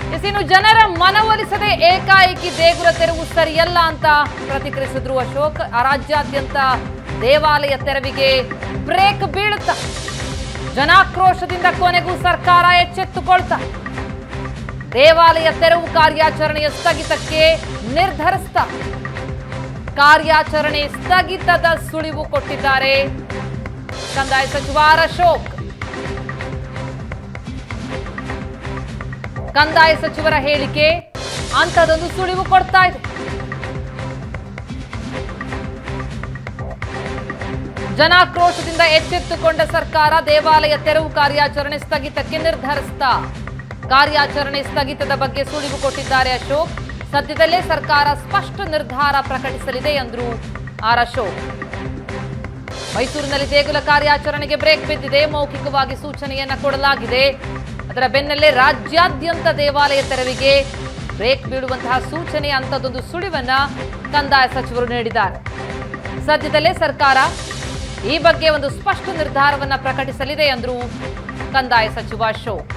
S, ಇನ್ನು ಜನರ ಮನವೊಲಿಸದೆ ಏಕಾಏಕಿ ದೇಗುಲ ತೆರವು ಸರಿಯಲ್ಲ ಅಂತ ಪ್ರತಿಕ್ರಿಯಿಸಿದ್ರು ಅಶೋಕ್ ಆ ರಾಜ್ಯಾದ್ಯಂತ ದೇವಾಲಯ ತೆರವಿಗೆ ಬ್ರೇಕ್ ಬೀಳುತ್ತಾ ಜನಾಕ್ರೋಶದಿಂದ ಕೊನೆಗೂ ಸರ್ಕಾರ ಎಚ್ಚೆತ್ತುಕೊಳ್ತಾ ದೇವಾಲಯ ತೆರವು ಕಾರ್ಯಾಚರಣೆಯ ಸ್ಥಗಿತಕ್ಕೆ ನಿರ್ಧರಿಸ್ತಾ ಕಾರ್ಯಾಚರಣೆ ಸ್ಥಗಿತದ ಸುಳಿವು ಕೊಟ್ಟಿದ್ದಾರೆ ಕಂದಾಯ ಸಚಿವ ಆರ್ ಅಶೋಕ್ ಕಂದಾಯ ಸಚಿವರ ಹೇಳಿಕೆ ಅಂಥದೊಂದು ಸುಳಿವು ಕೊಡ್ತಾ ಇದೆ ಜನಾಕ್ರೋಶದಿಂದ ಎಚ್ಚೆತ್ತುಕೊಂಡ ಸರ್ಕಾರ ದೇವಾಲಯ ತೆರವು ಕಾರ್ಯಾಚರಣೆ ಸ್ಥಗಿತಕ್ಕೆ ನಿರ್ಧರಿಸಿದ ಕಾರ್ಯಾಚರಣೆ ಸ್ಥಗಿತದ ಬಗ್ಗೆ ಸುಳಿವು ಕೊಟ್ಟಿದ್ದಾರೆ ಅಶೋಕ್ ಸದ್ಯದಲ್ಲೇ ಸರ್ಕಾರ ಸ್ಪಷ್ಟ ನಿರ್ಧಾರ ಪ್ರಕಟಿಸಲಿದೆ ಎಂದರು ಆರ್ ಅಶೋಕ್ ಮೈಸೂರಿನಲ್ಲಿ ದೇಗುಲ ಕಾರ್ಯಾಚರಣೆಗೆ ಬ್ರೇಕ್ ಬಿದ್ದಿದೆ ಮೌಖಿಕವಾಗಿ ಸೂಚನೆಯನ್ನ ಕೊಡಲಾಗಿದೆ ಅದರ ಬೆನ್ನಲ್ಲೇ ರಾಜ್ಯಾದ್ಯಂತ ದೇವಾಲಯ ತೆರವಿಗೆ ಬ್ರೇಕ್ ಬೀಳುವಂತಹ ಸೂಚನೆ ಅಂತದೊಂದು ಸುಳಿವನ್ನ ಕಂದಾಯ ಸಚಿವರು ನೀಡಿದ್ದಾರೆ ಸದ್ಯದಲ್ಲೇ ಸರ್ಕಾರ ಈ ಬಗ್ಗೆ ಒಂದು ಸ್ಪಷ್ಟ ನಿರ್ಧಾರವನ್ನ ಪ್ರಕಟಿಸಲಿದೆ ಎಂದರು ಕಂದಾಯ ಸಚಿವ ಅಶೋಕ್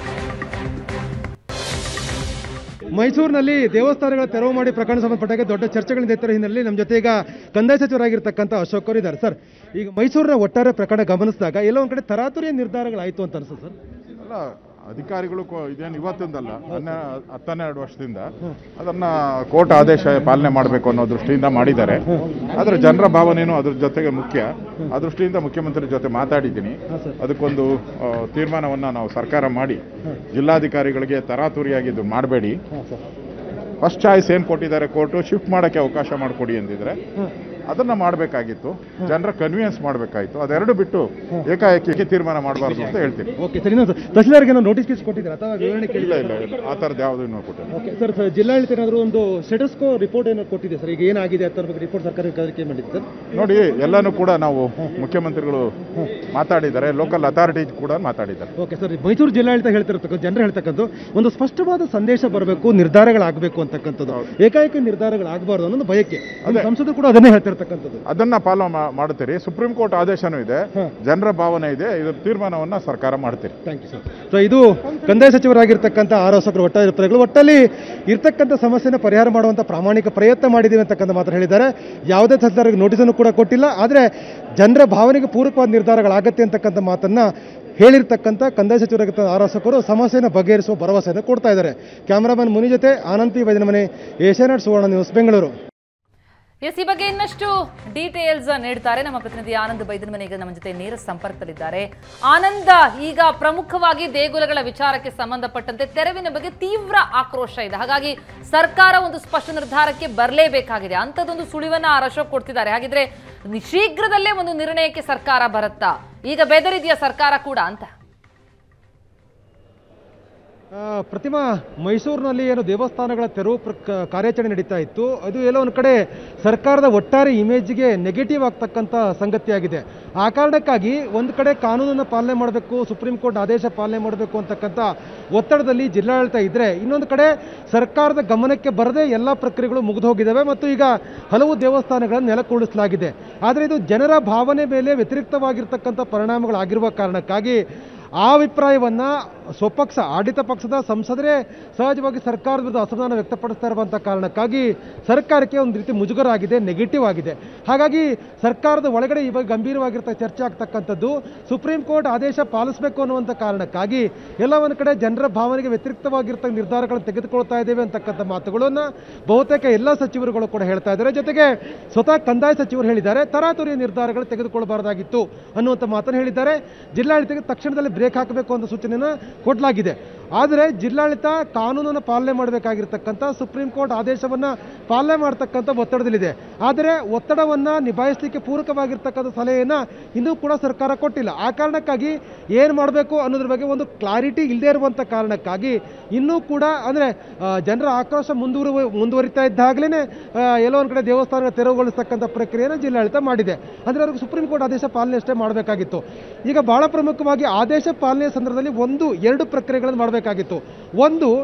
ಮೈಸೂರಿನಲ್ಲಿ ದೇವಸ್ಥಾನಗಳ ತೆರವು ಮಾಡಿ ಪ್ರಕರಣ ಸಂಬಂಧಪಟ್ಟಾಗ ದೊಡ್ಡ ಚರ್ಚೆಗಳು ನಡೀತಿರೋ ಹಿನ್ನೆಲೆಯಲ್ಲಿ ನಮ್ಮ ಜೊತೆ ಈಗ ಕಂದಾಯ ಸಚಿವರಾಗಿರ್ತಕ್ಕಂಥ ಅಶೋಕ್ ಅವರು ಇದ್ದಾರೆ ಸರ್ ಈಗ ಮೈಸೂರಿನ ಒಟ್ಟಾರೆ ಪ್ರಕರಣ ಗಮನಿಸಿದಾಗ ಎಲ್ಲೋ ಒಂದು ಕಡೆ ತರಾತುರಿಯ ನಿರ್ಧಾರಗಳಾಯಿತು ಅಂತ ಅನ್ಸುತ್ತೆ ಸರ್ ಅಲ್ಲ ಅಧಿಕಾರಿಗಳು ಕೋ- ಇದೇನು ಇವತ್ತಿಂದಲ್ಲ ಹನ್ನೆ ಹತ್ತನ್ನೆರಡು ವರ್ಷದಿಂದ ಅದನ್ನ ಕೋರ್ಟ್ ಆದೇಶ ಪಾಲನೆ ಮಾಡಬೇಕು ಅನ್ನೋ ದೃಷ್ಟಿಯಿಂದ ಮಾಡಿದ್ದಾರೆ ಆದರೆ ಜನರ ಭಾವನೆಯೂ ಅದ್ರ ಜೊತೆಗೆ ಮುಖ್ಯ ಆ ದೃಷ್ಟಿಯಿಂದ ಮುಖ್ಯಮಂತ್ರಿ ಜೊತೆ ಮಾತಾಡಿದ್ದೀನಿ ಅದಕ್ಕೊಂದು ಆ, ತೀರ್ಮಾನವನ್ನ ನಾವು ಸರ್ಕಾರ ಮಾಡಿ ಜಿಲ್ಲಾಧಿಕಾರಿಗಳಿಗೆ ತರಾತುರಿಯಾಗಿ ಇದು ಮಾಡಬೇಡಿ ಫಸ್ಟ್ ಚಾಯ್ಸ್ ಏನು ಕೊಟ್ಟಿದ್ದಾರೆ ಕೋರ್ಟು ಶಿಫ್ಟ್ ಮಾಡೋಕ್ಕೆ ಅವಕಾಶ ಮಾಡಿಕೊಡಿ ಅಂದಿದ್ರೆ ಅದನ್ನ ಮಾಡಬೇಕಾಗಿತ್ತು ಜನರ ಕನ್ವಿಯನ್ಸ್ ಮಾಡಬೇಕಾಗಿತ್ತು ಅದೆರಡು ಬಿಟ್ಟು ಏಕಾಏಕಿ ತೀರ್ಮಾನ ಮಾಡಬಾರ್ದು ಅಂತ ಹೇಳ್ತೀನಿ ಓಕೆ ಸರ್ ಇನ್ನೊಂದು ತಹಸೀಲ್ದಾರ್ಗೆ ನಾವು ನೋಟಿಸ್ ಗೀಸ್ ಕೊಟ್ಟಿದ್ದಾರೆ ಅಥವಾ ವಿವರಣೆ ಕೇಳಿ ಇಲ್ಲ ಇಲ್ಲ ಇಲ್ಲ ಆ ಥರದ್ದು ಯಾವುದೂ ಇನ್ನೂ ಕೊಟ್ಟಿಲ್ಲ ಓಕೆ ಸರ್ ಸರ್ ಜಿಲ್ಲಾಡಳಿತ ಏನಾದರೂ ಒಂದು ಸ್ಟೇಟಸ್ಕೋ ರಿಪೋರ್ಟ್ ಏನೋ ಕೊಟ್ಟಿದೆ ಸರ್ ಈಗ ಏನಾಗಿದೆ ಅಂತ ಬಗ್ಗೆ ರಿಪೋರ್ಟ್ ಸರ್ಕಾರಕ್ಕೆ ಅದಕ್ಕೆ ಮಾಡಿದೆ ಸರ್ ನೋಡಿ ಎಲ್ಲನೂ ಕೂಡ ನಾವು ಮುಖ್ಯಮಂತ್ರಿಗಳು ಮಾತಾಡಿದ್ದಾರೆ ಲೋಕಲ್ ಅಥಾರಿಟೀಸ್ ಕೂಡ ಮಾತಾಡಿದ್ದಾರೆ ಓಕೆ ಸರ್ ಮೈಸೂರು ಜಿಲ್ಲಾಡಳಿತ ಹೇಳ್ತಿರತಕ್ಕ ಜನರು ಹೇಳ್ತಕ್ಕಂಥ ಒಂದು ಸ್ಪಷ್ಟವಾದ ಸಂದೇಶ ಬರಬೇಕು ನಿರ್ಧಾರಗಳಾಗಬೇಕು ಅಂತಕ್ಕಂಥದ್ದು ಏಕಾಏಕಿ ನಿರ್ಧಾರಗಳಾಗಬಾರ್ದು ಅನ್ನೋದು ಬಯಕೆ ನಮ್ಮ ಸಂಸದರು ಕೂಡ ಅದನ್ನೇ ಹೇಳ್ತಿರ್ತಕ್ಕಂಥದ್ದು ಅದನ್ನ ಫಾಲೋ ಮಾಡ್ತೀರಿ ಸುಪ್ರೀಂ ಕೋರ್ಟ್ ಆದೇಶನೂ ಇದೆ ಜನರ ಭಾವನೆ ಇದೆ ಇದ್ರ ತೀರ್ಮಾನವನ್ನ ಸರ್ಕಾರ ಮಾಡ್ತೀರಿ ಥ್ಯಾಂಕ್ ಯು ಸರ್ ಸೊ ಇದು ಕಂದಾಯ ಸಚಿವರಾಗಿರ್ತಕ್ಕಂಥ ಆರೋಸಕರು ಒಟ್ಟಾರೆ ಇರ್ತಾರೆಗಳು ಒಟ್ಟಲ್ಲಿ ಇರ್ತಕ್ಕಂಥ ಸಮಸ್ಯೆನ ಪರಿಹಾರ ಮಾಡುವಂಥ ಪ್ರಾಮಾಣಿಕ ಪ್ರಯತ್ನ ಮಾಡಿದ್ದೀವಿ ಅಂತಕ್ಕಂಥ ಮಾತ್ರ ಹೇಳಿದ್ದಾರೆ ಯಾವುದೇ ತಹಸೀಲ್ದಾರ್ಗೆ ನೋಟಿಸನ್ನು ಕೂಡ ಕೊಟ್ಟಿಲ್ಲ ಆದರೆ ಜನರ ಭಾವನೆಗೆ ಪೂರಕವಾದ ನಿರ್ಧಾರಗಳಾಗತ್ತೆ ಅಂತಕ್ಕಂಥ ಮಾತನ್ನ ಹೇಳಿರ್ತಕ್ಕಂಥ ಕಂದಾಯ ಸಚಿವರಾಗಿರ್ತ ಆರೋಸಕರು ಸಮಸ್ಯೆನ ಬಗೆಹರಿಸುವ ಭರವಸೆಯನ್ನು ಕೊಡ್ತಾ ಇದ್ದಾರೆ ಕ್ಯಾಮರಾಮನ್ ಮುನಿ ಜೊತೆ ಆನಂತಿ ವೈದ್ಯಮನೆ ಏಷ್ಯಾನೆಟ್ ಸುವರ್ಣ ನ್ಯೂಸ್ ಬೆಂಗಳೂರು ಎಸ್ ಈ ಬಗ್ಗೆ ಇನ್ನಷ್ಟು ಡೀಟೇಲ್ಸ್ ನೀಡ್ತಾರೆ ನಮ್ಮ ಪ್ರತಿನಿಧಿ ಆನಂದ್ ಬೈದನ್ ಮನೆಗೆ ನಮ್ಮ ಜೊತೆ ನೇರ ಸಂಪರ್ಕದಲ್ಲಿದ್ದಾರೆ ಆನಂದ ಈಗ ಪ್ರಮುಖವಾಗಿ ದೇಗುಲಗಳ ವಿಚಾರಕ್ಕೆ ಸಂಬಂಧಪಟ್ಟಂತೆ ತೆರವಿನ ಬಗ್ಗೆ ತೀವ್ರ ಆಕ್ರೋಶ ಇದೆ ಹಾಗಾಗಿ ಸರ್ಕಾರ ಒಂದು ಸ್ಪಷ್ಟ ನಿರ್ಧಾರಕ್ಕೆ ಬರಲೇಬೇಕಾಗಿದೆ ಅಂಥದ್ದೊಂದು ಸುಳಿವನ್ನ ಆರ್ ಅಶೋಕ್ ಕೊಡ್ತಿದ್ದಾರೆ ಹಾಗಿದ್ರೆ ಶೀಘ್ರದಲ್ಲೇ ಒಂದು ನಿರ್ಣಯಕ್ಕೆ ಸರ್ಕಾರ ಬರುತ್ತಾ ಈಗ ಬೆದರಿದೆಯಾ ಸರ್ಕಾರ ಕೂಡ ಅಂತ ಆ, ಪ್ರತಿಮಾ ಮೈಸೂರಿನಲ್ಲಿ ಏನು ದೇವಸ್ಥಾನಗಳ ತೆರವು ಪ್ರಕ ಕಾರ್ಯಾಚರಣೆ ನಡೀತಾ ಇತ್ತು ಅದು ಎಲ್ಲೋ ಒಂದು ಕಡೆ ಸರ್ಕಾರದ ಒಟ್ಟಾರೆ ಇಮೇಜ್ಗೆ ನೆಗೆಟಿವ್ ಆಗ್ತಕ್ಕಂಥ ಸಂಗತಿಯಾಗಿದೆ ಆ ಕಾರಣಕ್ಕಾಗಿ ಒಂದು ಕಡೆ ಕಾನೂನನ್ನು ಪಾಲನೆ ಮಾಡಬೇಕು ಸುಪ್ರೀಂ ಕೋರ್ಟ್ ಆದೇಶ ಪಾಲನೆ ಮಾಡಬೇಕು ಅಂತಕ್ಕಂಥ ಒತ್ತಡದಲ್ಲಿ ಜಿಲ್ಲಾಡಳಿತ ಇದ್ದರೆ ಇನ್ನೊಂದು ಕಡೆ ಸರ್ಕಾರದ ಗಮನಕ್ಕೆ ಬರದೇ ಎಲ್ಲ ಪ್ರಕ್ರಿಯೆಗಳು ಮುಗಿದು ಹೋಗಿದ್ದಾವೆ ಮತ್ತು ಈಗ ಹಲವು ದೇವಸ್ಥಾನಗಳನ್ನು ನೆಲಕ್ಕುಳಿಸಲಾಗಿದೆ ಆದರೆ ಇದು ಜನರ ಭಾವನೆ ಮೇಲೆ ವ್ಯತಿರಿಕ್ತವಾಗಿರ್ತಕ್ಕಂಥ ಪರಿಣಾಮಗಳಾಗಿರುವ ಕಾರಣಕ್ಕಾಗಿ ಆ ಅಭಿಪ್ರಾಯವನ್ನ ಸ್ವಪಕ್ಷ ಆಡಳಿತ ಪಕ್ಷದ ಸಂಸದರೇ ಸಹಜವಾಗಿ ಸರ್ಕಾರದ ವಿರುದ್ಧ ಅಸಮಾಧಾನ ವ್ಯಕ್ತಪಡಿಸ್ತಾ ಇರುವಂಥ ಕಾರಣಕ್ಕಾಗಿ ಸರ್ಕಾರಕ್ಕೆ ಒಂದು ರೀತಿ ಮುಜುಗರ ಆಗಿದೆ ನೆಗೆಟಿವ್ ಆಗಿದೆ ಹಾಗಾಗಿ ಸರ್ಕಾರದ ಒಳಗಡೆ ಇವಾಗ ಗಂಭೀರವಾಗಿರ್ತ ಚರ್ಚೆ ಆಗ್ತಕ್ಕಂಥದ್ದು ಸುಪ್ರೀಂ ಕೋರ್ಟ್ ಆದೇಶ ಪಾಲಿಸಬೇಕು ಅನ್ನುವಂಥ ಕಾರಣಕ್ಕಾಗಿ ಎಲ್ಲ ಒಂದು ಕಡೆ ಜನರ ಭಾವನೆಗೆ ವ್ಯತಿರಿಕ್ತವಾಗಿರ್ತಕ್ಕ ನಿರ್ಧಾರಗಳನ್ನು ತೆಗೆದುಕೊಳ್ತಾ ಇದ್ದೇವೆ ಅಂತಕ್ಕಂಥ ಮಾತುಗಳನ್ನು ಬಹುತೇಕ ಎಲ್ಲ ಸಚಿವರುಗಳು ಕೂಡ ಹೇಳ್ತಾ ಇದ್ದಾರೆ ಜೊತೆಗೆ ಸ್ವತಃ ಕಂದಾಯ ಸಚಿವರು ಹೇಳಿದ್ದಾರೆ ತರಾತುರಿಯ ನಿರ್ಧಾರಗಳು ತೆಗೆದುಕೊಳ್ಳಬಾರದಾಗಿತ್ತು ಅನ್ನುವಂಥ ಮಾತನ್ನು ಹೇಳಿದ್ದಾರೆ ಜಿಲ್ಲಾಡಳಿತಕ್ಕೆ ತಕ್ಷಣದಲ್ಲಿ ಬ್ರೇಕ್ ಹಾಕಬೇಕು ಅಂತ ಸೂಚನೆಯನ್ನು ಕೊಡಲಾಗಿದೆ ಆದರೆ ಜಿಲ್ಲಾಡಳಿತ ಕಾನೂನನ್ನು ಪಾಲನೆ ಮಾಡಬೇಕಾಗಿರ್ತಕ್ಕಂಥ ಸುಪ್ರೀಂ ಕೋರ್ಟ್ ಆದೇಶವನ್ನು ಪಾಲನೆ ಮಾಡ್ತಕ್ಕಂಥ ಒತ್ತಡದಲ್ಲಿದೆ ಆದರೆ ಒತ್ತಡವನ್ನು ನಿಭಾಯಿಸಲಿಕ್ಕೆ ಪೂರಕವಾಗಿರ್ತಕ್ಕಂಥ ಸಲಹೆಯನ್ನು ಇನ್ನೂ ಕೂಡ ಸರ್ಕಾರ ಕೊಟ್ಟಿಲ್ಲ ಆ ಕಾರಣಕ್ಕಾಗಿ ಏನು ಮಾಡಬೇಕು ಅನ್ನೋದ್ರ ಬಗ್ಗೆ ಒಂದು ಕ್ಲಾರಿಟಿ ಇಲ್ಲದೆ ಇರುವಂಥ ಕಾರಣಕ್ಕಾಗಿ ಇನ್ನೂ ಕೂಡ ಅಂದರೆ ಜನರ ಆಕ್ರೋಶ ಮುಂದುವರುವ ಮುಂದುವರಿತಾ ಇದ್ದಾಗಲೇ ಎಲ್ಲೋ ಒಂದು ಕಡೆ ದೇವಸ್ಥಾನಗಳ ತೆರವುಗೊಳಿಸ್ತಕ್ಕಂಥ ಪ್ರಕ್ರಿಯೆಯನ್ನು ಜಿಲ್ಲಾಡಳಿತ ಮಾಡಿದೆ ಅಂದರೆ ಅವ್ರಿಗೆ ಸುಪ್ರೀಂ ಕೋರ್ಟ್ ಆದೇಶ ಪಾಲನೆ ಅಷ್ಟೇ ಮಾಡಬೇಕಾಗಿತ್ತು ಈಗ ಬಹಳ ಪ್ರಮುಖವಾಗಿ ಆದೇಶ ಪಾಲನೆಯ ಸಂದರ್ಭದಲ್ಲಿ ಒಂದು ಎರಡು ಪ್ರಕ್ರಿಯೆಗಳನ್ನು ಮಾಡಬೇಕಾಗಿತ್ತು ಒಂದು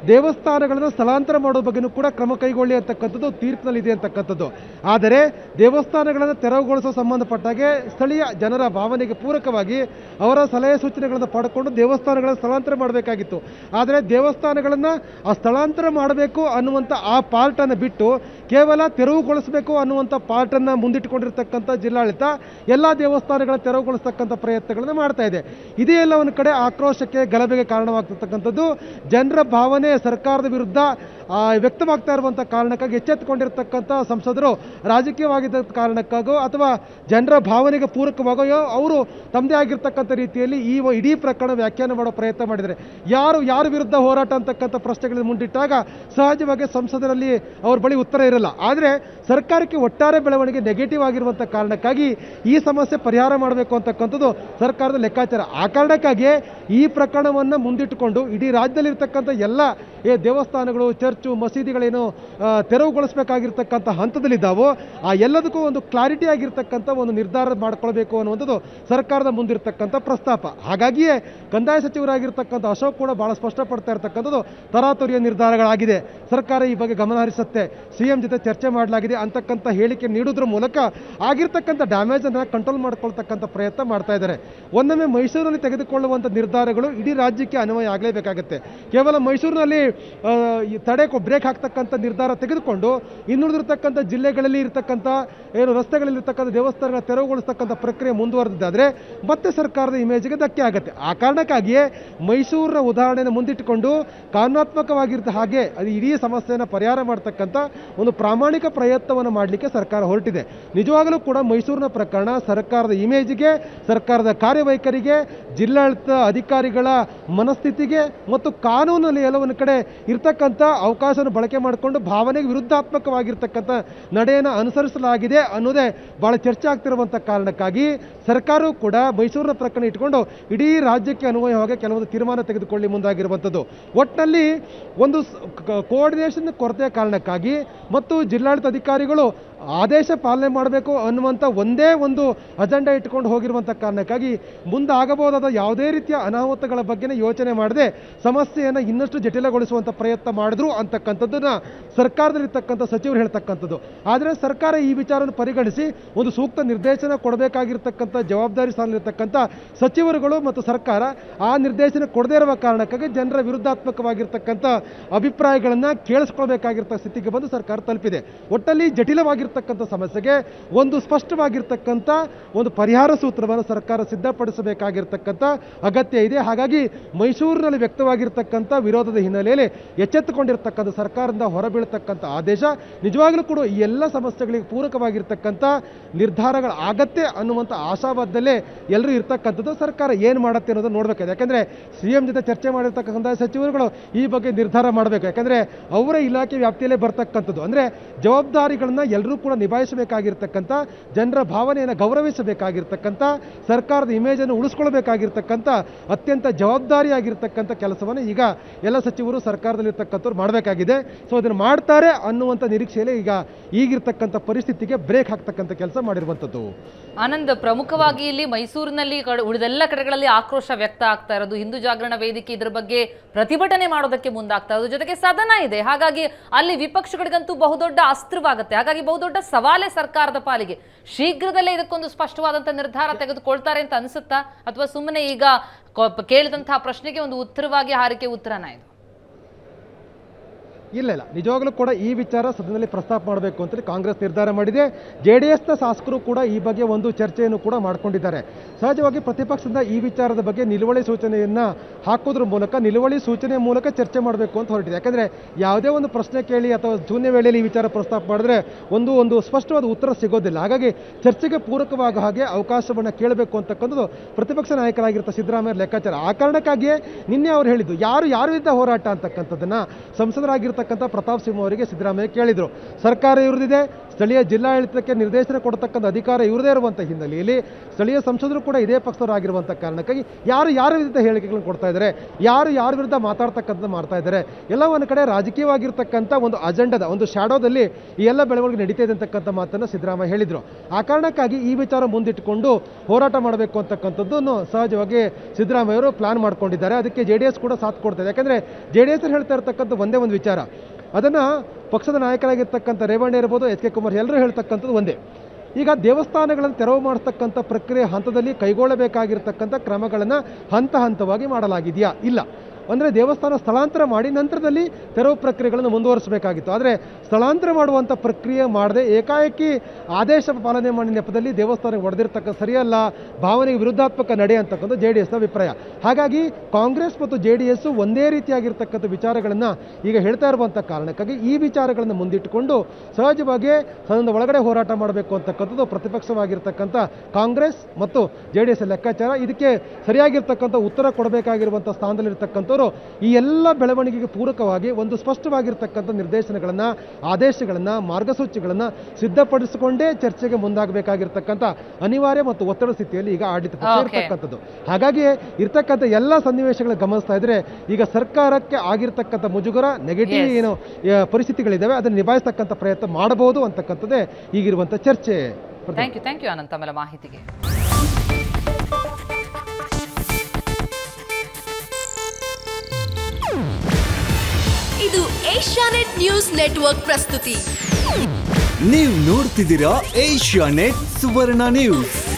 ದೇವಸ್ಥಾನಗಳನ್ನು ಸ್ಥಳಾಂತರ ಮಾಡೋ ಬಗ್ಗೆನೂ ಕೂಡ ಕ್ರಮ ಕೈಗೊಳ್ಳಿ ಅಂತಕ್ಕಂಥದ್ದು ತೀರ್ಪಿನಲ್ಲಿದೆ ಅಂತಕ್ಕಂಥದ್ದು ಆದರೆ ದೇವಸ್ಥಾನಗಳನ್ನು ತೆರವುಗೊಳಿಸೋ ಸಂಬಂಧಪಟ್ಟಾಗೆ ಸ್ಥಳೀಯ ಜನರ ಭಾವನೆಗೆ ಪೂರಕವಾಗಿ ಅವರ ಸಲಹೆ ಸೂಚನೆಗಳನ್ನು ಪಡ್ಕೊಂಡು ದೇವಸ್ಥಾನಗಳನ್ನು ಸ್ಥಳಾಂತರ ಮಾಡಬೇಕಾಗಿತ್ತು ಆದರೆ ದೇವಸ್ಥಾನಗಳನ್ನು ಆ ಸ್ಥಳಾಂತರ ಮಾಡಬೇಕು ಅನ್ನುವಂಥ ಆ ಪಾರ್ಟನ್ನು ಬಿಟ್ಟು ಕೇವಲ ತೆರವುಗೊಳಿಸಬೇಕು ಅನ್ನುವಂಥ ಪಾರ್ಟನ್ನು ಮುಂದಿಟ್ಟುಕೊಂಡಿರ್ತಕ್ಕಂಥ ಜಿಲ್ಲಾಡಳಿತ ಎಲ್ಲ ದೇವಸ್ಥಾನಗಳ ತೆರವುಗೊಳಿಸ್ತಕ್ಕಂಥ ಪ್ರಯತ್ನಗಳನ್ನು ಮಾಡ್ತಾ ಇದೆ ಇದೇ ಎಲ್ಲ ಒಂದು ಕಡೆ ಆಕ್ರೋಶಕ್ಕೆ ಗಲಭೆಗೆ ಕಾರಣವಾಗ್ತಿರ್ತಕ್ಕಂಥದ್ದು ಜನರ ಭಾವನೆ ಸರ್ಕಾರದ ವಿರುದ್ಧ ಆ, ವ್ಯಕ್ತವಾಗ್ತಾ ಇರುವಂಥ ಕಾರಣಕ್ಕಾಗಿ ಎಚ್ಚೆತ್ತುಕೊಂಡಿರ್ತಕ್ಕಂಥ ಸಂಸದರು ರಾಜಕೀಯವಾಗಿದ್ದ ಕಾರಣಕ್ಕಾಗೋ ಅಥವಾ ಜನರ ಭಾವನೆಗೆ ಪೂರಕವಾಗೋ ಅವರು ತಮ್ಮದೇ ಆಗಿರ್ತಕ್ಕಂಥ ರೀತಿಯಲ್ಲಿ ಈ ವ- ಇಡೀ ಪ್ರಕರಣ ವ್ಯಾಖ್ಯಾನ ಮಾಡೋ ಪ್ರಯತ್ನ ಮಾಡಿದ್ದಾರೆ ಯಾರು ಯಾರ ವಿರುದ್ಧ ಹೋರಾಟ ಅಂತಕ್ಕಂಥ ಪ್ರಶ್ನೆಗಳನ್ನು ಮುಂದಿಟ್ಟಾಗ ಸಹಜವಾಗಿ ಸಂಸದರಲ್ಲಿ ಅವ್ರ ಬಳಿ ಉತ್ತರ ಇರಲ್ಲ ಆದರೆ ಸರ್ಕಾರಕ್ಕೆ ಒಟ್ಟಾರೆ ಬೆಳವಣಿಗೆ ನೆಗೆಟಿವ್ ಆಗಿರುವಂಥ ಕಾರಣಕ್ಕಾಗಿ ಈ ಸಮಸ್ಯೆ ಪರಿಹಾರ ಮಾಡಬೇಕು ಅಂತಕ್ಕಂಥದ್ದು ಸರ್ಕಾರದ ಲೆಕ್ಕಾಚಾರ ಆ ಕಾರಣಕ್ಕಾಗಿ ಈ ಪ್ರಕರಣವನ್ನು ಮುಂದಿಟ್ಟುಕೊಂಡು ಇಡೀ ರಾಜ್ಯದಲ್ಲಿರ್ತಕ್ಕಂಥ ಎಲ್ಲ ಏ ದೇವಸ್ಥಾನಗಳು ಚರ್ಚು ಮಸೀದಿಗಳೇನು ಆ, ತೆರವುಗೊಳಿಸಬೇಕಾಗಿರ್ತಕ್ಕಂಥ ಹಂತದಲ್ಲಿದ್ದಾವೋ ಆ ಎಲ್ಲದಕ್ಕೂ ಒಂದು ಕ್ಲಾರಿಟಿ ಆಗಿರ್ತಕ್ಕಂಥ ಒಂದು ನಿರ್ಧಾರ ಮಾಡ್ಕೊಳ್ಬೇಕು ಅನ್ನುವಂಥದ್ದು ಸರ್ಕಾರದ ಮುಂದಿರ್ತಕ್ಕಂಥ ಪ್ರಸ್ತಾಪ ಹಾಗಾಗಿಯೇ ಕಂದಾಯ ಸಚಿವರಾಗಿರ್ತಕ್ಕಂಥ ಅಶೋಕ್ ಕೂಡ ಬಹಳ ಸ್ಪಷ್ಟಪಡ್ತಾ ಇರ್ತಕ್ಕಂಥದ್ದು ತರಾತುರಿಯ ನಿರ್ಧಾರಗಳಾಗಿದೆ ಸರ್ಕಾರ ಈ ಬಗ್ಗೆ ಗಮನ ಹರಿಸುತ್ತೆ ಸಿಎಂ ಜೊತೆ ಚರ್ಚೆ ಮಾಡಲಾಗಿದೆ ಅಂತಕ್ಕಂಥ ಹೇಳಿಕೆ ನೀಡೋದ್ರ ಮೂಲಕ ಆಗಿರ್ತಕ್ಕಂಥ ಡ್ಯಾಮೇಜ್ ಅನ್ನ ಕಂಟ್ರೋಲ್ ಮಾಡ್ಕೊಳ್ತಕ್ಕಂಥ ಪ್ರಯತ್ನ ಮಾಡ್ತಾ ಇದ್ದಾರೆ ಒಂದೊಮ್ಮೆ ಮೈಸೂರಿನಲ್ಲಿ ತೆಗೆದುಕೊಳ್ಳುವಂಥ ನಿರ್ಧಾರಗಳು ಇಡೀ ರಾಜ್ಯಕ್ಕೆ ಅನ್ವಯ ಆಗಲೇಬೇಕಾಗುತ್ತೆ ಕೇವಲ ಮೈಸೂರಿನಲ್ಲಿ ಆ, ಈ ತಡೆ ಬ್ರೇಕ್ ಹಾಕ್ತಕ್ಕಂಥ ನಿರ್ಧಾರ ತೆಗೆದುಕೊಂಡು ಇನ್ನುಳಿದಿರ್ತಕ್ಕಂಥ ಜಿಲ್ಲೆಗಳಲ್ಲಿ ಇರ್ತಕ್ಕಂಥ ಏನು ರಸ್ತೆಗಳಲ್ಲಿ ಇರ್ತಕ್ಕಂಥ ದೇವಸ್ಥಾನಗಳ ತೆರವುಗೊಳಿಸ್ತಕ್ಕಂಥ ಪ್ರಕ್ರಿಯೆ ಮುಂದುವರೆದಿದ್ದಾದ್ರೆ ಮತ್ತೆ ಸರ್ಕಾರದ ಇಮೇಜ್ಗೆ ಧಕ್ಕೆ ಆಗುತ್ತೆ ಆ ಕಾರಣಕ್ಕಾಗಿಯೇ ಮೈಸೂರಿನ ಉದಾಹರಣೆಯನ್ನು ಮುಂದಿಟ್ಟುಕೊಂಡು ಕಾನೂನಾತ್ಮಕವಾಗಿರ್ತ ಹಾಗೆ ಅದು ಇಡೀ ಸಮಸ್ಯೆಯನ್ನು ಪರಿಹಾರ ಮಾಡ್ತಕ್ಕಂಥ ಒಂದು ಪ್ರಾಮಾಣಿಕ ಪ್ರಯತ್ನವನ್ನು ಮಾಡಲಿಕ್ಕೆ ಸರ್ಕಾರ ಹೊರಟಿದೆ ನಿಜವಾಗಲೂ ಕೂಡ ಮೈಸೂರಿನ ಪ್ರಕರಣ ಸರ್ಕಾರದ ಇಮೇಜ್ಗೆ ಸರ್ಕಾರದ ಕಾರ್ಯವೈಖರಿಗೆ ಜಿಲ್ಲಾಡಳಿತ ಅಧಿಕಾರಿಗಳ ಮನಸ್ಥಿತಿಗೆ ಮತ್ತು ಕಾನೂನಲ್ಲಿ ಎಲ್ಲವೊಂದು ಕಡೆ ಇರ್ತಕ್ಕಂಥ ಅವಕಾಶವನ್ನು ಬಳಕೆ ಮಾಡಿಕೊಂಡು ಭಾವನೆಗೆ ವಿರುದ್ಧಾತ್ಮಕವಾಗಿರ್ತಕ್ಕಂಥ ನಡೆಯನ್ನು ಅನುಸರಿಸಲಾಗಿದೆ ಅನ್ನೋದೇ ಬಹಳ ಚರ್ಚೆ ಆಗ್ತಿರುವಂಥ ಕಾರಣಕ್ಕಾಗಿ ಸರ್ಕಾರವು ಕೂಡ ಮೈಸೂರಿನ ಪ್ರಕರಣ ಇಟ್ಕೊಂಡು ಇಡೀ ರಾಜ್ಯಕ್ಕೆ ಅನ್ವಯವಾಗಿ ಕೆಲವೊಂದು ತೀರ್ಮಾನ ತೆಗೆದುಕೊಳ್ಳಿ ಮುಂದಾಗಿರುವಂಥದ್ದು ಒಟ್ಟಿನಲ್ಲಿ ಒಂದು ಕೋಆರ್ಡಿನೇಷನ್ ಕೊರತೆಯ ಕಾರಣಕ್ಕಾಗಿ ಮತ್ತು ಜಿಲ್ಲಾಡಳಿತ ಅಧಿಕಾರಿಗಳು ಆದೇಶ ಪಾಲನೆ ಮಾಡಬೇಕು ಅನ್ನುವಂಥ ಒಂದೇ ಒಂದು ಅಜೆಂಡಾ ಇಟ್ಕೊಂಡು ಹೋಗಿರುವಂಥ ಕಾರಣಕ್ಕಾಗಿ ಮುಂದಾಗಬಹುದಾದ ಯಾವುದೇ ರೀತಿಯ ಅನಾಹುತಗಳ ಬಗ್ಗೆ ಯೋಚನೆ ಮಾಡದೆ ಸಮಸ್ಯೆಯನ್ನು ಇನ್ನಷ್ಟು ಜಟಿಲಗೊಳಿಸುವಂಥ ಪ್ರಯತ್ನ ಮಾಡಿದ್ರು ಅಂತಕ್ಕಂಥದ್ದನ್ನ ಸರ್ಕಾರದಲ್ಲಿರ್ತಕ್ಕಂಥ ಸಚಿವರು ಹೇಳ್ತಕ್ಕಂಥದ್ದು ಆದರೆ ಸರ್ಕಾರ ಈ ವಿಚಾರವನ್ನು ಪರಿಗಣಿಸಿ ಒಂದು ಸೂಕ್ತ ನಿರ್ದೇಶನ ಕೊಡಬೇಕಾಗಿರ್ತಕ್ಕಂಥ ಜವಾಬ್ದಾರಿ ಸ್ಥಾನದಲ್ಲಿರ್ತಕ್ಕಂಥ ಸಚಿವರುಗಳು ಮತ್ತು ಸರ್ಕಾರ ಆ ನಿರ್ದೇಶನ ಕೊಡದೇ ಇರುವ ಕಾರಣಕ್ಕಾಗಿ ಜನರ ವಿರುದ್ಧಾತ್ಮಕವಾಗಿರ್ತಕ್ಕಂಥ ಅಭಿಪ್ರಾಯಗಳನ್ನು ಕೇಳಿಸ್ಕೊಳ್ಬೇಕಾಗಿರ್ತಕ್ಕ ಸ್ಥಿತಿಗೆ ಬಂದು ಸರ್ಕಾರ ತಲುಪಿದೆ ಒಟ್ಟಲ್ಲಿ ಜಟಿಲವಾಗಿರ್ತಕ್ಕಂಥ ಸಮಸ್ಯೆಗೆ ಒಂದು ಸ್ಪಷ್ಟವಾಗಿರ್ತಕ್ಕಂಥ ಒಂದು ಪರಿಹಾರ ಸೂತ್ರವನ್ನು ಸರ್ಕಾರ ಸಿದ್ಧಪಡಿಸಬೇಕಾಗಿರ್ತಕ್ಕಂಥ ಅಗತ್ಯ ಇದೆ ಹಾಗಾಗಿ ಮೈಸೂರಿನಲ್ಲಿ ವ್ಯಕ್ತವಾಗಿರ್ತಕ್ಕಂಥ ವಿರೋಧದ ಹಿನ್ನೆಲೆಯಲ್ಲಿ ಎಚ್ಚೆತ್ತುಕೊಂಡಿರ್ತಕ್ಕಂಥ ಸರ್ಕಾರದಿಂದ ಹೊರಬೀಳ್ತಕ್ಕಂಥ ಆದೇಶ ನಿಜವಾಗಲೂ ಕೂಡ ಈ ಎಲ್ಲ ಸಮಸ್ಯೆಗಳಿಗೆ ಪೂರಕವಾಗಿರ್ತಕ್ಕಂಥ ನಿರ್ಧಾರಗಳ ಆಗತ್ತೆ ಅನ್ನುವಂಥ ಆಶಾವಾದದಲ್ಲೇ ಎಲ್ಲರೂ ಇರ್ತಕ್ಕಂಥದ್ದು ಸರ್ಕಾರ ಏನು ಮಾಡುತ್ತೆ ಅನ್ನೋದನ್ನು ನೋಡಬೇಕಾಗಿದೆ ಯಾಕಂದ್ರೆ ಸಿ ಎಂ ಜೊತೆ ಚರ್ಚೆ ಮಾಡಿರ್ತಕ್ಕಂಥ ಕಂದಾಯ ಸಚಿವರುಗಳು ಈ ಬಗ್ಗೆ ನಿರ್ಧಾರ ಮಾಡಬೇಕು ಯಾಕಂದ್ರೆ ಅವರ ಇಲಾಖೆ ವ್ಯಾಪ್ತಿಯಲ್ಲೇ ಬರ್ತಕ್ಕಂಥದ್ದು ಅಂದ್ರೆ ಜವಾಬ್ದಾರಿಗಳನ್ನ ಎಲ್ಲರೂ ಕೂಡ ನಿಭಾಯಿಸಬೇಕಾಗಿರ್ತಕ್ಕಂಥ ಜನರ ಭಾವನೆಯನ್ನು ಗೌರವಿಸಬೇಕಾಗಿರ್ತಕ್ಕಂಥ ಸರ್ಕಾರದ ಇಮೇಜನ್ನು ಉಳಿಸ್ಕೊಳ್ಬೇಕಾಗಿರ್ತಕ್ಕಂಥ ಅತ್ಯಂತ ಜವಾಬ್ದಾರಿಯಾಗಿರ್ತಕ್ಕಂಥ ಕೆಲಸವನ್ನು ಈಗ ಎಲ್ಲ ಸಚಿವರು ಸರ್ಕಾರದಲ್ಲಿರ್ತಕ್ಕಂಥವ್ರು ಮಾಡಬೇಕಾಗಿದೆ ಸೊ ಅದನ್ನು ಮಾಡ್ತಾರೆ ಅನ್ನುವಂಥ ನಿರೀಕ್ಷೆಯಲ್ಲಿ ಈಗ ಈಗಿರ್ತಕ್ಕಂಥ ಪರಿಸ್ಥಿತಿಗೆ ಬ್ರೇಕ್ ಹಾಕ್ತಕ್ಕಂಥ ಕೆಲಸ ಮಾಡಿರುವಂಥದ್ದು ಆನಂದ್ ಪ್ರಮುಖವಾಗಿ ಇಲ್ಲಿ ಮೈಸೂರಿನಲ್ಲಿ ಕಡೆ- ಉಳಿದೆಲ್ಲ ಕಡೆಗಳಲ್ಲಿ ಆಕ್ರೋಶ ವ್ಯಕ್ತ ಆಗ್ತಾ ಇರೋದು ಹಿಂದೂ ಜಾಗರಣ ವೇದಿಕೆ ಇದ್ರ ಬಗ್ಗೆ ಪ್ರತಿಭಟನೆ ಮಾಡೋದಕ್ಕೆ ಮುಂದಾಗ್ತಾ ಇರೋದು ಜೊತೆಗೆ ಸದನ ಇದೆ ಹಾಗಾಗಿ ಅಲ್ಲಿ ವಿಪಕ್ಷಗಳಿಗಂತೂ ಬಹುದೊಡ್ಡ ಅಸ್ತ್ರವಾಗುತ್ತೆ ಹಾಗಾಗಿ ಬಹುದೊಡ್ಡ ಸವಾಲೇ ಸರ್ಕಾರದ ಪಾಲಿಗೆ ಶೀಘ್ರದಲ್ಲೇ ಇದಕ್ಕೊಂದು ಸ್ಪಷ್ಟವಾದಂತ ನಿರ್ಧಾರ ತೆಗೆದುಕೊಳ್ತಾರೆ ಅಂತ ಅನ್ಸುತ್ತಾ ಅಥವಾ ಸುಮ್ಮನೆ ಈಗ ಕೊ- ಕೇಳಿದಂತಹ ಪ್ರಶ್ನೆಗೆ ಒಂದು ಉತ್ತರವಾಗಿ ಹಾರಿಕೆ ಉತ್ತರನ ಇದು ಇಲ್ಲ ಇಲ್ಲ ನಿಜವಾಗ್ಲೂ ಕೂಡ ಈ ವಿಚಾರ ಸದನದಲ್ಲಿ ಪ್ರಸ್ತಾಪ ಮಾಡಬೇಕು ಅಂತೇಳಿ ಕಾಂಗ್ರೆಸ್ ನಿರ್ಧಾರ ಮಾಡಿದೆ ಜೆ ಡಿ ಎಸ್ನ ಶಾಸಕರು ಕೂಡ ಈ ಬಗ್ಗೆ ಒಂದು ಚರ್ಚೆಯನ್ನು ಕೂಡ ಮಾಡ್ಕೊಂಡಿದ್ದಾರೆ ಸಹಜವಾಗಿ ಪ್ರತಿಪಕ್ಷದಿಂದ ಈ ವಿಚಾರದ ಬಗ್ಗೆ ನಿಲುವಳಿ ಸೂಚನೆಯನ್ನ ಹಾಕೋದ್ರ ಮೂಲಕ ನಿಲುವಳಿ ಸೂಚನೆ ಮೂಲಕ ಚರ್ಚೆ ಮಾಡಬೇಕು ಅಂತ ಹೊರಟಿದೆ ಯಾಕಂದ್ರೆ ಯಾವುದೇ ಒಂದು ಪ್ರಶ್ನೆ ಕೇಳಿ ಅಥವಾ ಶೂನ್ಯ ವೇಳೆಯಲ್ಲಿ ಈ ವಿಚಾರ ಪ್ರಸ್ತಾಪ ಮಾಡಿದ್ರೆ ಒಂದು ಒಂದು ಸ್ಪಷ್ಟವಾದ ಉತ್ತರ ಸಿಗೋದಿಲ್ಲ ಹಾಗಾಗಿ ಚರ್ಚೆಗೆ ಪೂರಕವಾದ ಹಾಗೆ ಅವಕಾಶವನ್ನು ಕೇಳಬೇಕು ಅಂತಕ್ಕಂಥದ್ದು ಪ್ರತಿಪಕ್ಷ ನಾಯಕರಾಗಿರ್ತ ಸಿದ್ದರಾಮಯ್ಯ ಲೆಕ್ಕಾಚಾರ ಆ ಕಾರಣಕ್ಕಾಗಿಯೇ ನಿನ್ನೆ ಅವ್ರು ಹೇಳಿದ್ದು ಯಾರು ಯಾರ ವಿರುದ್ಧ ಹೋರಾಟ ಅಂತಕ್ಕಂಥದ್ದನ್ನ ಸಂಸದರಾಗಿರ್ತಕ್ಕಂಥ ಆಗಿರ್ತಕ್ಕಂಥ ಪ್ರತಾಪ್ ಸಿಂಹ ಅವರಿಗೆ ಸಿದ್ದರಾಮಯ್ಯ ಕೇಳಿದರು ಸರ್ಕಾರ ಇವ್ರದಿದೆ ಸ್ಥಳೀಯ ಜಿಲ್ಲಾಡಳಿತಕ್ಕೆ ನಿರ್ದೇಶನ ಕೊಡ್ತಕ್ಕಂಥ ಅಧಿಕಾರ ಇವ್ರದೇ ಇರುವಂಥ ಹಿನ್ನೆಲೆಯಲ್ಲಿ ಸ್ಥಳೀಯ ಸಂಸದರು ಕೂಡ ಇದೇ ಪಕ್ಷದವರಾಗಿರುವಂಥ ಕಾರಣಕ್ಕಾಗಿ ಯಾರು ಯಾರ ವಿರುದ್ಧ ಹೇಳಿಕೆಗಳನ್ನು ಕೊಡ್ತಾ ಇದ್ದಾರೆ ಯಾರು ಯಾರ ವಿರುದ್ಧ ಮಾತಾಡ್ತಕ್ಕಂಥದ್ದು ಮಾಡ್ತಾ ಇದ್ದಾರೆ ಎಲ್ಲ ಒಂದು ಕಡೆ ರಾಜಕೀಯವಾಗಿರ್ತಕ್ಕಂಥ ಒಂದು ಅಜೆಂಡದ ಒಂದು ಶಾಡೋದಲ್ಲಿ ಈ ಎಲ್ಲ ಬೆಳವಣಿಗೆ ನಡೀತಾ ಇದೆ ಅಂತಕ್ಕಂಥ ಮಾತನ್ನು ಸಿದ್ದರಾಮಯ್ಯ ಹೇಳಿದರು ಆ ಕಾರಣಕ್ಕಾಗಿ ಈ ವಿಚಾರ ಮುಂದಿಟ್ಟುಕೊಂಡು ಹೋರಾಟ ಮಾಡಬೇಕು ಅಂತಕ್ಕಂಥದ್ದನ್ನು ಸಹಜವಾಗಿ ಸಿದ್ದರಾಮಯ್ಯ ಅವರು ಪ್ಲಾನ್ ಮಾಡ್ಕೊಂಡಿದ್ದಾರೆ ಅದಕ್ಕೆ ಜೆ ಡಿ ಎಸ್ ಕೂಡ ಸಾಥ್ ಕೊಡ್ತಾ ಇದೆ ಯಾಕಂದರೆ ಜೆ ಡಿ ಎಸ್ ಹೇಳ್ತಾ ಇರ್ತಕ್ಕಂಥ ಒಂದೇ ಒಂದು ವಿಚಾರ ಅದನ್ನು ಪಕ್ಷದ ನಾಯಕರಾಗಿರ್ತಕ್ಕಂಥ ರೇವಣ್ಣ ಇರ್ಬೋದು ಎಚ್ ಕೆ ಕುಮಾರ್ ಎಲ್ಲರೂ ಹೇಳ್ತಕ್ಕಂಥದ್ದು ಒಂದೇ ಈಗ ದೇವಸ್ಥಾನಗಳನ್ನು ತೆರವು ಮಾಡತಕ್ಕಂಥ ಪ್ರಕ್ರಿಯೆ ಹಂತದಲ್ಲಿ ಕೈಗೊಳ್ಳಬೇಕಾಗಿರ್ತಕ್ಕಂಥ ಕ್ರಮಗಳನ್ನು ಹಂತ ಹಂತವಾಗಿ ಮಾಡಲಾಗಿದೆಯಾ ಇಲ್ಲ ಅಂದರೆ ದೇವಸ್ಥಾನ ಸ್ಥಳಾಂತರ ಮಾಡಿ ನಂತರದಲ್ಲಿ ತೆರವು ಪ್ರಕ್ರಿಯೆಗಳನ್ನು ಮುಂದುವರಿಸಬೇಕಾಗಿತ್ತು ಆದರೆ ಸ್ಥಳಾಂತರ ಮಾಡುವಂಥ ಪ್ರಕ್ರಿಯೆ ಮಾಡದೆ ಏಕಾಏಕಿ ಆದೇಶ ಪಾಲನೆ ಮಾಡಿ ನೆಪದಲ್ಲಿ ದೇವಸ್ಥಾನಕ್ಕೆ ಹೊಡೆದಿರ್ತಕ್ಕ ಸರಿಯಲ್ಲ ಭಾವನೆಗೆ ವಿರುದ್ಧಾತ್ಮಕ ನಡೆ ಅಂತಕ್ಕಂಥ ಜೆ ಡಿ ಎಸ್ನ ಅಭಿಪ್ರಾಯ ಹಾಗಾಗಿ ಕಾಂಗ್ರೆಸ್ ಮತ್ತು ಜೆ ಡಿ ಎಸ್ ಒಂದೇ ರೀತಿಯಾಗಿರ್ತಕ್ಕಂಥ ವಿಚಾರಗಳನ್ನು ಈಗ ಹೇಳ್ತಾ ಇರುವಂಥ ಕಾರಣಕ್ಕಾಗಿ ಈ ವಿಚಾರಗಳನ್ನು ಮುಂದಿಟ್ಟುಕೊಂಡು ಸಹಜವಾಗಿ ಸದನದ ಒಳಗಡೆ ಹೋರಾಟ ಮಾಡಬೇಕು ಅಂತಕ್ಕಂಥದ್ದು ಪ್ರತಿಪಕ್ಷವಾಗಿರ್ತಕ್ಕಂಥ ಕಾಂಗ್ರೆಸ್ ಮತ್ತು ಜೆ ಡಿ ಎಸ್ ಲೆಕ್ಕಾಚಾರ ಇದಕ್ಕೆ ಸರಿಯಾಗಿರ್ತಕ್ಕಂಥ ಉತ್ತರ ಕೊಡಬೇಕಾಗಿರುವಂಥ ಸ್ಥಾನದಲ್ಲಿರ್ತಕ್ಕಂಥವ್ರು ಈ ಎಲ್ಲ ಬೆಳವಣಿಗೆಗೆ ಪೂರಕವಾಗಿ ಒಂದು ಸ್ಪಷ್ಟವಾಗಿರ್ತಕ್ಕಂಥ ನಿರ್ದೇಶನಗಳನ್ನು ಆದೇಶಗಳನ್ನು ಮಾರ್ಗಸೂಚಿಗಳನ್ನು ಸಿದ್ಧಪಡಿಸಿಕೊಂಡೇ ಚರ್ಚೆಗೆ ಮುಂದಾಗಬೇಕಾಗಿರ್ತಕ್ಕಂಥ ಅನಿವಾರ್ಯ ಮತ್ತು ಒತ್ತಡ ಸ್ಥಿತಿಯಲ್ಲಿ ಈಗ ಆಡಳಿತ ಪಕ್ಷ Okay. ಇರ್ತಕ್ಕಂಥದ್ದು ಹಾಗಾಗಿ ಇರ್ತಕ್ಕಂಥ ಎಲ್ಲ ಸನ್ನಿವೇಶಗಳ ಗಮನಿಸ್ತಾ ಇದ್ರೆ ಈಗ ಸರ್ಕಾರಕ್ಕೆ ಆಗಿರ್ತಕ್ಕಂಥ ಮುಜುಗರ ನೆಗೆಟಿವ್ Yes. ಏನು ಆ, ಪರಿಸ್ಥಿತಿಗಳಿದ್ದಾವೆ ಅದನ್ನು ನಿಭಾಯಿಸ್ತಕ್ಕಂಥ ಪ್ರಯತ್ನ ಮಾಡಬಹುದು ಅಂತಕ್ಕಂಥದ್ದೇ ಈಗಿರುವಂಥ ಚರ್ಚೆ Pratibha. Thank you thank you Ananth ತಮ್ಮೆಲ್ಲ ಮಾಹಿತಿಗೆ ಇದು ಏಷ್ಯಾನೆಟ್ ನ್ಯೂಸ್ ನೆಟ್ವರ್ಕ್ ಪ್ರಸ್ತುತಿ ನೀವು ನೋಡ್ತಿದ್ದೀರಾ ಏಷ್ಯಾ ನೆಟ್ ಸುವರ್ಣ ನ್ಯೂಸ್